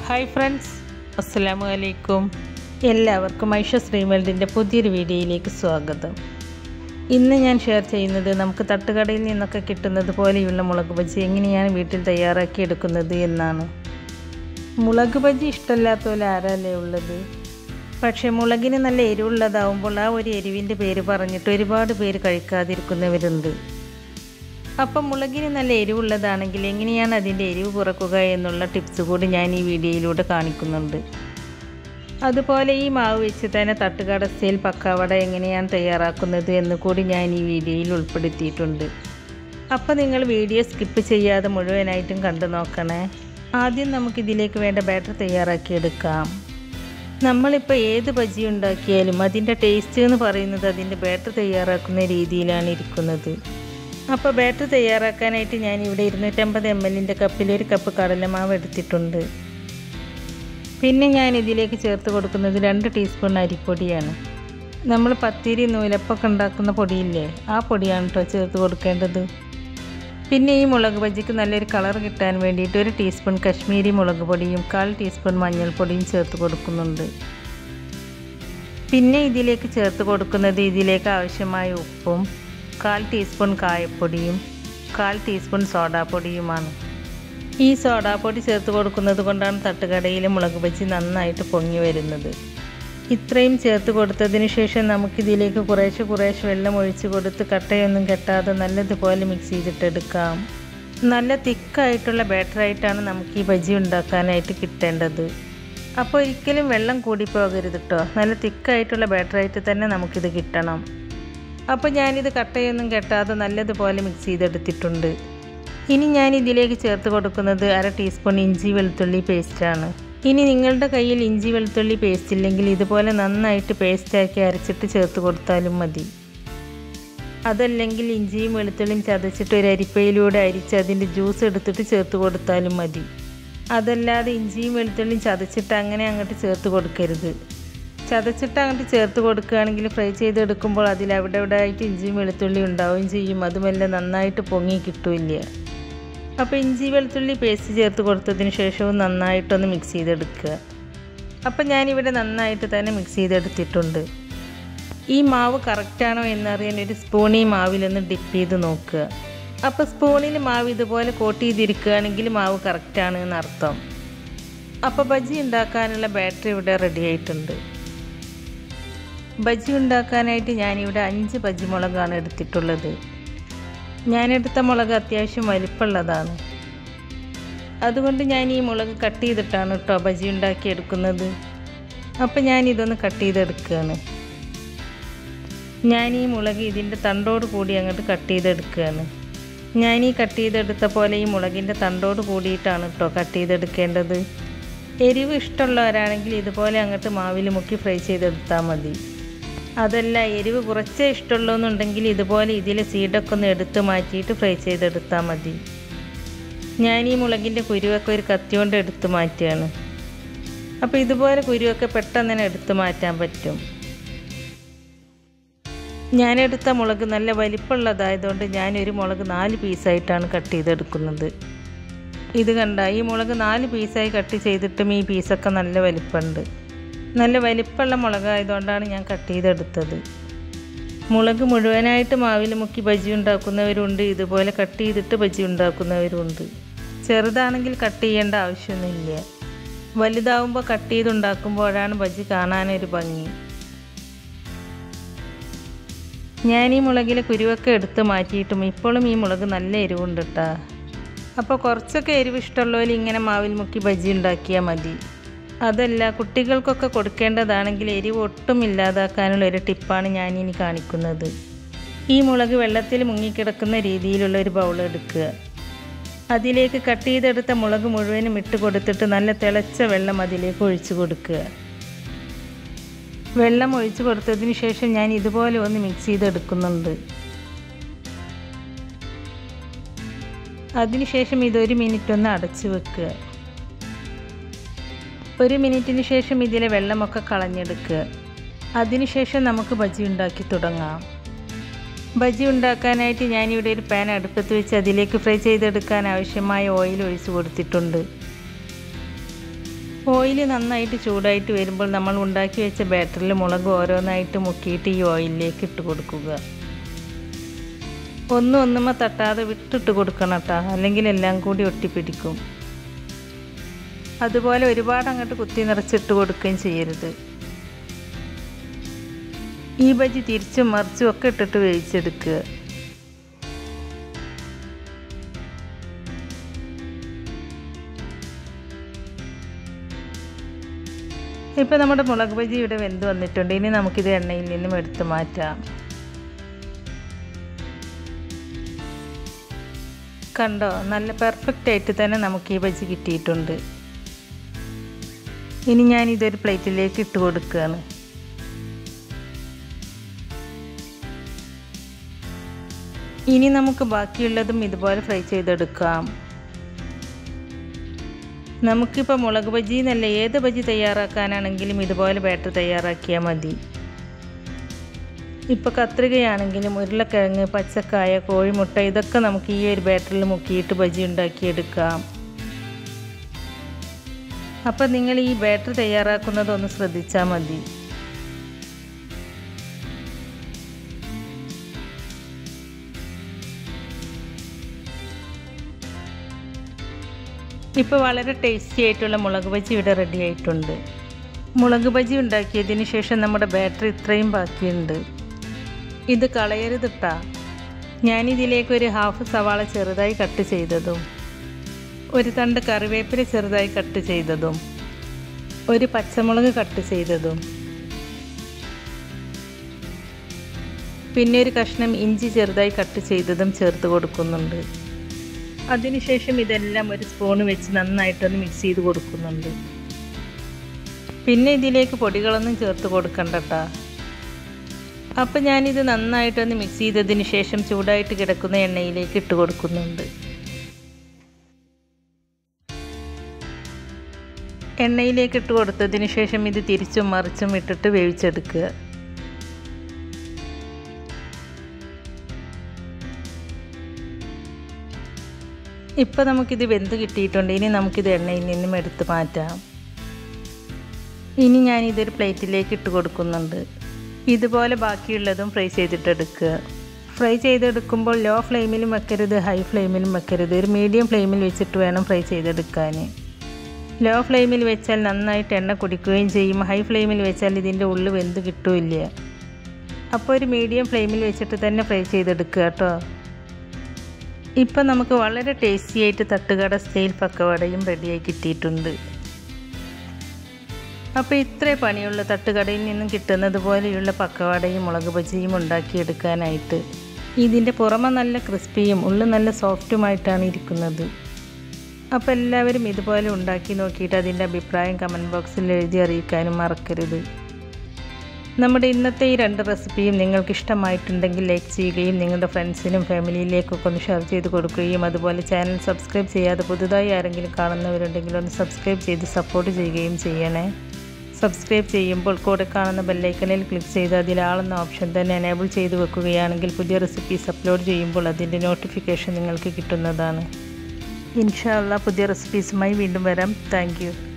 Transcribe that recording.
hi friends അസ്സലാമു അലൈക്കും എല്ലാവർക്കും ഐഷ ശ്രീമൽഡിൻ്റെ പുതിയൊരു വീഡിയോയിലേക്ക് സ്വാഗതം ഇന്ന് ഞാൻ ഷെയർ ചെയ്യുന്നത് നമുക്ക് തട്ടുകടയിൽ നിന്നൊക്കെ കിട്ടുന്നത് പോലെയുള്ള മുളക് ബജി എങ്ങനെയാണ് വീട്ടിൽ തയ്യാറാക്കി എടുക്കുന്നത് എന്നാണ് മുളക് ബജി ഇഷ്ടമില്ലാത്തപോലെ ആരല്ലേ ഉള്ളത് പക്ഷേ മുളകിന് നല്ല എരിവുള്ളതാവുമ്പോൾ ആ ഒരു എരിവിൻ്റെ പേര് പറഞ്ഞിട്ട് ഒരുപാട് പേര് കഴിക്കാതിരിക്കുന്നവരുണ്ട് അപ്പം മുളകിന് നല്ല എരിവുള്ളതാണെങ്കിൽ എങ്ങനെയാണ് അതിൻ്റെ എരിവ് കുറക്കുക എന്നുള്ള ടിപ്സ് കൂടി ഞാൻ ഈ വീഡിയോയിലൂടെ കാണിക്കുന്നുണ്ട് അതുപോലെ ഈ മാവ് വെച്ച് തന്നെ തട്ടുകട സ്റ്റൈൽ പക്കാവട എങ്ങനെയാണ് തയ്യാറാക്കുന്നത് എന്ന് കൂടി ഞാൻ ഈ വീഡിയോയിൽ ഉൾപ്പെടുത്തിയിട്ടുണ്ട് അപ്പോൾ നിങ്ങൾ വീഡിയോ സ്കിപ്പ് ചെയ്യാതെ മുഴുവനായിട്ടും കണ്ടു നോക്കണേ ആദ്യം നമുക്കിതിലേക്ക് വേണ്ട ബാറ്റർ തയ്യാറാക്കിയെടുക്കാം നമ്മളിപ്പോൾ ഏത് ബജി ഉണ്ടാക്കിയാലും അതിൻ്റെ ടേസ്റ്റ് എന്ന് പറയുന്നത് അതിൻ്റെ ബാറ്റർ തയ്യാറാക്കുന്ന രീതിയിലാണ് ഇരിക്കുന്നത് അപ്പോൾ ബാറ്റർ തയ്യാറാക്കാനായിട്ട് ഞാൻ ഇവിടെ ഇരുന്നൂറ്റമ്പത് എം എല്ലിൻ്റെ കപ്പിൽ ഒരു കപ്പ് കടലമാവ് എടുത്തിട്ടുണ്ട് പിന്നെ ഞാൻ ഇതിലേക്ക് ചേർത്ത് കൊടുക്കുന്നത് രണ്ട് ടീസ്പൂൺ അരിപ്പൊടിയാണ് നമ്മൾ പത്തിരി നൂലപ്പൊക്കെ ഉണ്ടാക്കുന്ന പൊടിയില്ലേ ആ പൊടിയാണ് കേട്ടോ ചേർത്ത് കൊടുക്കേണ്ടത് പിന്നെ ഈ മുളക് ബജിക്ക് നല്ലൊരു കളർ കിട്ടാൻ വേണ്ടിയിട്ട് ഒരു ടീസ്പൂൺ കശ്മീരി മുളക് പൊടിയും കാൽ ടീസ്പൂൺ മഞ്ഞൾപ്പൊടിയും ചേർത്ത് കൊടുക്കുന്നുണ്ട് പിന്നെ ഇതിലേക്ക് ചേർത്ത് കൊടുക്കുന്നത് ഇതിലേക്ക് ആവശ്യമായ ഉപ്പും കാൽ ടീസ്പൂൺ കായപ്പൊടിയും കാൽ ടീസ്പൂൺ സോഡാപ്പൊടിയുമാണ് ഈ സോഡാപ്പൊടി ചേർത്ത് കൊടുക്കുന്നത് കൊണ്ടാണ് തട്ടുകടയിൽ മുളക് ബജി നന്നായിട്ട് പൊങ്ങി വരുന്നത് ഇത്രയും ചേർത്ത് കൊടുത്തതിന് ശേഷം നമുക്കിതിലേക്ക് കുറേശ്ശെ കുറേശ്ശെ വെള്ളം ഒഴിച്ച് കൊടുത്ത് കട്ടയൊന്നും കെട്ടാതെ നല്ലതുപോലെ മിക്സ് ചെയ്തിട്ടെടുക്കാം നല്ല തിക്കായിട്ടുള്ള ബാറ്ററായിട്ടാണ് നമുക്ക് ഈ ബജി ഉണ്ടാക്കാനായിട്ട് കിട്ടേണ്ടത് അപ്പോൾ ഒരിക്കലും വെള്ളം കൂടിപ്പോകരുത് കേട്ടോ നല്ല തിക്കായിട്ടുള്ള ബാറ്ററായിട്ട് തന്നെ നമുക്കിത് കിട്ടണം അപ്പോൾ ഞാനിത് കട്ടയൊന്നും കെട്ടാതെ നല്ലതുപോലെ മിക്സ് ചെയ്തെടുത്തിട്ടുണ്ട് ഇനി ഞാൻ ഇതിലേക്ക് ചേർത്ത് കൊടുക്കുന്നത് അര ടീസ്പൂൺ ഇഞ്ചി വെളുത്തുള്ളി പേസ്റ്റാണ് ഇനി നിങ്ങളുടെ കയ്യിൽ ഇഞ്ചി വെളുത്തുള്ളി പേസ്റ്റ് ഇല്ലെങ്കിൽ ഇതുപോലെ നന്നായിട്ട് പേസ്റ്റാക്കി അരച്ചിട്ട് ചേർത്ത് കൊടുത്താലും മതി അതല്ലെങ്കിൽ ഇഞ്ചിയും വെളുത്തുള്ളിയും ചതച്ചിട്ട് ഒരു അരിപ്പയിലൂടെ അരിച്ച് അതിൻ്റെ ജ്യൂസ് എടുത്തിട്ട് ചേർത്ത് കൊടുത്താലും മതി അതല്ലാതെ ഇഞ്ചിയും വെളുത്തുള്ളിയും ചതച്ചിട്ട് അങ്ങനെ അങ്ങോട്ട് ചേർത്ത് കൊടുക്കരുത് ചതച്ചിട്ട് അങ്ങോട്ട് ചേർത്ത് കൊടുക്കുകയാണെങ്കിൽ ഫ്രൈ ചെയ്തെടുക്കുമ്പോൾ അതിൽ അവിടെ അവിടെ ആയിട്ട് ഇഞ്ചിയും വെളുത്തുള്ളി ഉണ്ടാവുകയും ചെയ്യും അതുമെല്ലാം നന്നായിട്ട് പൊങ്ങി കിട്ടില്ല അപ്പോൾ ഇഞ്ചി വെളുത്തുള്ളി പേസ്റ്റ് ചേർത്ത് കൊടുത്തതിന് ശേഷവും നന്നായിട്ടൊന്ന് മിക്സ് ചെയ്തെടുക്കുക അപ്പോൾ ഞാനിവിടെ നന്നായിട്ട് തന്നെ മിക്സ് ചെയ്തെടുത്തിട്ടുണ്ട് ഈ മാവ് കറക്റ്റാണോ എന്നറിയാൻ ഒരു സ്പൂൺ ഈ മാവിലൊന്ന് ഡിപ്പ് ചെയ്ത് നോക്കുക അപ്പോൾ സ്പൂണിൽ മാവ് ഇതുപോലെ കോട്ട് ചെയ്തിരിക്കുകയാണെങ്കിൽ മാവ് കറക്റ്റാണ് എന്നർത്ഥം അപ്പോൾ ബജി ഉണ്ടാക്കാനുള്ള ബാറ്ററി ഇവിടെ റെഡി ആയിട്ടുണ്ട് ബജി ഉണ്ടാക്കാനായിട്ട് ഞാനിവിടെ അഞ്ച് ബജി മുളകാണ് എടുത്തിട്ടുള്ളത് ഞാനെടുത്ത മുളക് അത്യാവശ്യം വലിപ്പമുള്ളതാണ് അതുകൊണ്ട് ഞാൻ ഈ മുളക് കട്ട് ചെയ്തിട്ടാണ് കേട്ടോ ബജി ഉണ്ടാക്കി എടുക്കുന്നത് അപ്പോൾ ഞാൻ ഇതൊന്ന് കട്ട് ചെയ്തെടുക്കുകയാണ് ഞാൻ ഈ മുളക് ഇതിൻ്റെ തണ്ടോട് കൂടി അങ്ങോട്ട് കട്ട് ചെയ്തെടുക്കുകയാണ് ഞാൻ ഈ കട്ട് ചെയ്തെടുത്ത പോലെ ഈ മുളകിൻ്റെ തണ്ടോട് കൂടിയിട്ടാണ് കേട്ടോ കട്ട് ചെയ്തെടുക്കേണ്ടത് എരിവ് ഇഷ്ടമുള്ളവരാണെങ്കിൽ ഇതുപോലെ അങ്ങോട്ട് മാവിൽ മുക്കി ഫ്രൈ ചെയ്തെടുത്താൽ മതി അതല്ല എരിവ് കുറച്ചേ ഇഷ്ടമുള്ളൂ എന്നുണ്ടെങ്കിൽ ഇതുപോലെ ഇതിലെ സീഡൊക്കെ ഒന്ന് എടുത്ത് മാറ്റിയിട്ട് ഫ്രൈ ചെയ്തെടുത്താൽ മതി ഞാൻ ഈ മുളകിൻ്റെ കുരുവൊക്കെ ഒരു കത്തി കൊണ്ട് എടുത്ത് മാറ്റുകയാണ് അപ്പോൾ ഇതുപോലെ കുരുവൊക്കെ പെട്ടെന്ന് തന്നെ എടുത്ത് മാറ്റാൻ പറ്റും ഞാനെടുത്ത മുളക് നല്ല വലിപ്പമുള്ളതായതുകൊണ്ട് ഞാനൊരു മുളക് നാല് പീസായിട്ടാണ് കട്ട് ചെയ്തെടുക്കുന്നത് ഇത് കണ്ട ഈ മുളക് നാല് പീസായി കട്ട് ചെയ്തിട്ടും ഈ പീസൊക്കെ നല്ല വലിപ്പമുണ്ട് നല്ല വലിപ്പമുള്ള മുളകായതുകൊണ്ടാണ് ഞാൻ കട്ട് ചെയ്തെടുത്തത് മുളക് മുഴുവനായിട്ട് മാവിൽ മുക്കി ബജി ഉണ്ടാക്കുന്നവരുണ്ട് ഇതുപോലെ കട്ട് ചെയ്തിട്ട് ബജി ഉണ്ടാക്കുന്നവരുണ്ട് ചെറുതാണെങ്കിൽ കട്ട് ചെയ്യേണ്ട ആവശ്യമൊന്നുമില്ല വലുതാവുമ്പോൾ കട്ട് ചെയ്തുണ്ടാക്കുമ്പോഴാണ് ബജി കാണാനൊരു ഭംഗി ഞാൻ ഈ മുളകിലെ കുരുവൊക്കെ എടുത്ത് മാറ്റിയിട്ടും ഇപ്പോഴും ഈ മുളക് നല്ല എരിവുണ്ട് കേട്ടോ അപ്പോൾ കുറച്ചൊക്കെ എരിവ് ഇഷ്ടമുള്ളവർ ഇങ്ങനെ മാവിൽ മുക്കി ബജി ഉണ്ടാക്കിയാൽ മതി അതല്ല കുട്ടികൾക്കൊക്കെ കൊടുക്കേണ്ടതാണെങ്കിൽ എരിവ് ഒട്ടും ഇല്ലാതാക്കാനുള്ള ഒരു ടിപ്പാണ് ഞാനിനി കാണിക്കുന്നത് ഈ മുളക് വെള്ളത്തിൽ മുങ്ങിക്കിടക്കുന്ന രീതിയിലുള്ള ഒരു ബൗൾ എടുക്കുക അതിലേക്ക് കട്ട് ചെയ്തെടുത്ത മുളക് മുഴുവനും ഇട്ട് കൊടുത്തിട്ട് നല്ല തിളച്ച വെള്ളം അതിലേക്ക് ഒഴിച്ചു കൊടുക്കുക വെള്ളം ഒഴിച്ചു കൊടുത്തതിന് ശേഷം ഞാൻ ഇതുപോലെ ഒന്ന് മിക്സ് ചെയ്തെടുക്കുന്നുണ്ട് അതിനുശേഷം ഇതൊരു മിനിറ്റ് ഒന്ന് അടച്ചു വെക്കുക ഒരു മിനിറ്റിന് ശേഷം ഇതിലെ വെള്ളമൊക്കെ കളഞ്ഞെടുക്കുക അതിനുശേഷം നമുക്ക് ബജി ഉണ്ടാക്കി തുടങ്ങാം ബജി ഉണ്ടാക്കാനായിട്ട് ഞാനിവിടെ ഒരു പാൻ അടുപ്പത്ത് വെച്ച് അതിലേക്ക് ഫ്രൈ ചെയ്തെടുക്കാൻ ആവശ്യമായ ഓയിൽ ഒഴിച്ചു കൊടുത്തിട്ടുണ്ട് ഓയിൽ നന്നായിട്ട് ചൂടായിട്ട് വരുമ്പോൾ നമ്മൾ ഉണ്ടാക്കി വെച്ച ബാറ്ററിൽ മുളക് ഓരോന്നായിട്ട് മുക്കിയിട്ട് ഈ ഓയിലിലേക്ക് ഇട്ട് കൊടുക്കുക ഒന്നും ഒന്നുമ തട്ടാതെ വിട്ടിട്ട് കൊടുക്കണം കേട്ടോ അല്ലെങ്കിൽ എല്ലാം കൂടി ഒട്ടിപ്പിടിക്കും അതുപോലെ ഒരുപാട് അങ്ങോട്ട് കുത്തി നിറച്ചിട്ട് കൊടുക്കുകയും ചെയ്യരുത് ഈ ബജി തിരിച്ചും മറിച്ചും ഒക്കെ ഇട്ടിട്ട് വേവിച്ചെടുക്കുക ഇപ്പോൾ നമ്മുടെ മുളക് ബജി ഇവിടെ വെന്ത് വന്നിട്ടുണ്ട് ഇനി നമുക്കിത് എണ്ണയിൽ നിന്നും എടുത്ത് മാറ്റാം കണ്ടോ നല്ല പെർഫെക്റ്റ് ആയിട്ട് തന്നെ നമുക്ക് ഈ ബജി കിട്ടിയിട്ടുണ്ട് ഇനി ഞാൻ ഇതൊരു പ്ലേറ്റിലേക്ക് ഇട്ട് കൊടുക്കുകയാണ് ഇനി നമുക്ക് ബാക്കിയുള്ളതും ഇതുപോലെ ഫ്രൈ ചെയ്തെടുക്കാം നമുക്കിപ്പോൾ മുളക് ബജി എന്നല്ല ഏത് ബജി തയ്യാറാക്കാനാണെങ്കിലും ഇതുപോലെ ബാറ്റർ തയ്യാറാക്കിയാൽ മതി ഇപ്പോൾ കത്രികയാണെങ്കിലും ഉരുളക്കിഴങ്ങ് പച്ചക്കായ കോഴിമുട്ട ഇതൊക്കെ നമുക്ക് ഈ ഒരു ബാറ്ററിൽ മുക്കിയിട്ട് ബജി ഉണ്ടാക്കിയെടുക്കാം അപ്പോൾ നിങ്ങൾ ഈ ബാറ്റർ തയ്യാറാക്കുന്നതൊന്ന് ശ്രദ്ധിച്ചാൽ മതി ഇപ്പോൾ വളരെ ടേസ്റ്റി ആയിട്ടുള്ള മുളക് ബജി ഇവിടെ റെഡി ആയിട്ടുണ്ട് മുളക് ബജി ഉണ്ടാക്കിയതിന് ശേഷം നമ്മുടെ ബാറ്ററി ഇത്രയും ബാക്കിയുണ്ട് ഇത് കളയരുതിട്ടാ ഞാനിതിലേക്ക് ഒരു ഹാഫ് സവാള ചെറുതായി കട്ട് ചെയ്തതും ഒരു തണ്ട് കറിവേപ്പില ചെറുതായി കട്ട് ചെയ്തതും ഒരു പച്ചമുളക് കട്ട് ചെയ്തതും പിന്നെ ഒരു കഷ്ണം ഇഞ്ചി ചെറുതായി കട്ട് ചെയ്തതും ചേർത്ത് കൊടുക്കുന്നുണ്ട് അതിനുശേഷം ഇതെല്ലാം ഒരു സ്പൂൺ വെച്ച് നന്നായിട്ടൊന്ന് മിക്സ് ചെയ്ത് കൊടുക്കുന്നുണ്ട് പിന്നെ ഇതിലേക്ക് പൊടികളൊന്നും ചേർത്ത് കൊടുക്കണ്ടട്ടാ അപ്പം ഞാനിത് നന്നായിട്ടൊന്ന് മിക്സ് ചെയ്തതിന് ശേഷം ചൂടായിട്ട് കിടക്കുന്ന എണ്ണയിലേക്ക് ഇട്ട് കൊടുക്കുന്നുണ്ട് എണ്ണയിലേക്ക് ഇട്ട് കൊടുത്തതിന് ശേഷം ഇത് തിരിച്ചും മറിച്ചും ഇട്ടിട്ട് വേവിച്ചെടുക്കുക ഇപ്പോൾ നമുക്കിത് വെന്ത് കിട്ടിയിട്ടുണ്ട് ഇനി നമുക്കിത് എണ്ണയിൽ നിന്നും എടുത്ത് മാറ്റാം ഇനി ഞാൻ ഇതൊരു പ്ലേറ്റിലേക്ക് ഇട്ട് കൊടുക്കുന്നുണ്ട് ഇതുപോലെ ബാക്കിയുള്ളതും ഫ്രൈ ചെയ്തിട്ടെടുക്കുക ഫ്രൈ ചെയ്തെടുക്കുമ്പോൾ ലോ ഫ്ലെയിമിലും വെക്കരുത് ഹൈ ഫ്ലെയിമിലും വെക്കരുത് ഒരു മീഡിയം ഫ്ലെയിമിൽ വെച്ചിട്ട് വേണം ഫ്രൈ ചെയ്തെടുക്കാൻ ലോ ഫ്ലെയിമിൽ വെച്ചാൽ നന്നായിട്ട് എണ്ണ കുടിക്കുകയും ചെയ്യും ഹൈ ഫ്ലെയിമിൽ വെച്ചാൽ ഇതിൻ്റെ ഉള്ളിൽ വെന്ത് കിട്ടില്ല അപ്പോൾ ഒരു മീഡിയം ഫ്ലെയിമിൽ വെച്ചിട്ട് തന്നെ ഫ്രൈ ചെയ്തെടുക്കുക കേട്ടോ ഇപ്പം നമുക്ക് വളരെ ടേസ്റ്റി ആയിട്ട് തട്ടുകട സ്റ്റൈൽ പക്കവടയും റെഡിയായി കിട്ടിയിട്ടുണ്ട് അപ്പോൾ ഇത്രേ പണിയുള്ള തട്ടുകടയിൽ നിന്നും കിട്ടുന്നത് പോലെയുള്ള പക്കവടയും മുളക് ബജിയും ഉണ്ടാക്കിയെടുക്കാനായിട്ട് ഇതിൻ്റെ പുറമെ നല്ല ക്രിസ്പിയും ഉള്ളിൽ നല്ല സോഫ്റ്റുമായിട്ടാണ് ഇരിക്കുന്നത് അപ്പോൾ എല്ലാവരും ഇതുപോലെ ഉണ്ടാക്കി നോക്കിയിട്ട് അതിൻ്റെ അഭിപ്രായം കമൻറ്റ് ബോക്സിൽ എഴുതി അറിയിക്കാനും മറക്കരുത് നമ്മുടെ ഇന്നത്തെ ഈ രണ്ട് റെസിപ്പിയും നിങ്ങൾക്ക് ഇഷ്ടമായിട്ടുണ്ടെങ്കിൽ ലൈക്ക് ചെയ്യുകയും നിങ്ങളുടെ ഫ്രണ്ട്സിനും ഫാമിലിയിലേക്കൊക്കെ ഒന്ന് ഷെയർ ചെയ്ത് കൊടുക്കുകയും അതുപോലെ ചാനൽ സബ്സ്ക്രൈബ് ചെയ്യാതെ പുതുതായി ആരെങ്കിലും കാണുന്നവരുണ്ടെങ്കിൽ ഒന്ന് സബ്സ്ക്രൈബ് ചെയ്ത് സപ്പോർട്ട് ചെയ്യുകയും ചെയ്യണേ സബ്സ്ക്രൈബ് ചെയ്യുമ്പോൾ കൂടെ കാണുന്ന ബെല്ലൈക്കണിൽ ക്ലിക്ക് ചെയ്ത് അതിലാളുന്ന ഓപ്ഷൻ തന്നെ എനേബിൾ ചെയ്ത് വെക്കുകയാണെങ്കിൽ പുതിയ റെസിപ്പീസ് അപ്ലോഡ് ചെയ്യുമ്പോൾ അതിൻ്റെ നോട്ടിഫിക്കേഷൻ നിങ്ങൾക്ക് കിട്ടുന്നതാണ് ഇൻഷാല്ല പുതിയ റെസിപ്പീസുമായി വീണ്ടും വരാം താങ്ക്